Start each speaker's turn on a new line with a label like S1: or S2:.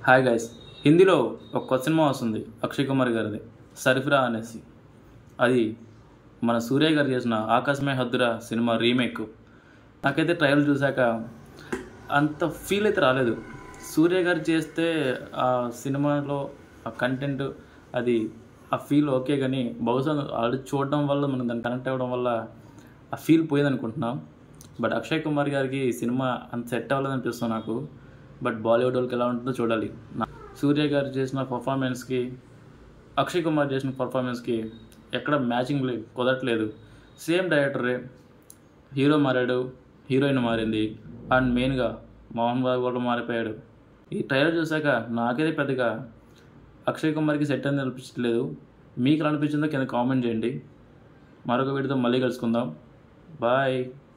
S1: hi guys హిందీలో ఒక కొత్త సినిమా వస్తుంది అక్షయ్ కుమార్ గారిది సరిఫరా అనేసి అది మన సూర్య గారు చేసిన ఆకాశమే హద్దురా సినిమా రీమేక్ నాకైతే ట్రయల్ చూశాక అంత ఫీల్ అయితే రాలేదు సూర్య గారు చేస్తే ఆ సినిమాలో ఆ కంటెంట్ అది ఆ ఫీల్ ఓకే కానీ బహుశా ఆల్రెడీ చూడడం వల్ల మనం దాన్ని కనెక్ట్ అవ్వడం వల్ల ఆ ఫీల్ పోయింది అనుకుంటున్నాం బట్ అక్షయ్ కుమార్ గారికి ఈ సినిమా అంత సెట్ అవ్వలేదు అనిపిస్తుంది నాకు బట్ బాలీవుడ్ వాళ్ళకి ఎలా ఉంటుందో చూడాలి నా- సూర్య గారు చేసిన పర్ఫార్మెన్స్కి అక్షయ్ కుమార్ చేసిన పర్ఫార్మెన్స్కి ఎక్కడ మ్యాచింగ్ లే కుదరట్లేదు సేమ్ డైరెక్టరే హీరో మారాడు హీరోయిన్ మారింది అండ్ మెయిన్గా మోహన్ బాబు కూడా మారిపోయాడు ఈ ట్రైలర్ చూశాక నాకైతే పెద్దగా అక్షయ్ కుమార్కి సెట్ అని అనిపించట్లేదు మీకు ఎలా అనిపించిందో కింద కామెంట్ చేయండి మరొక వీడియోతో మళ్ళీ కలుసుకుందాం బాయ్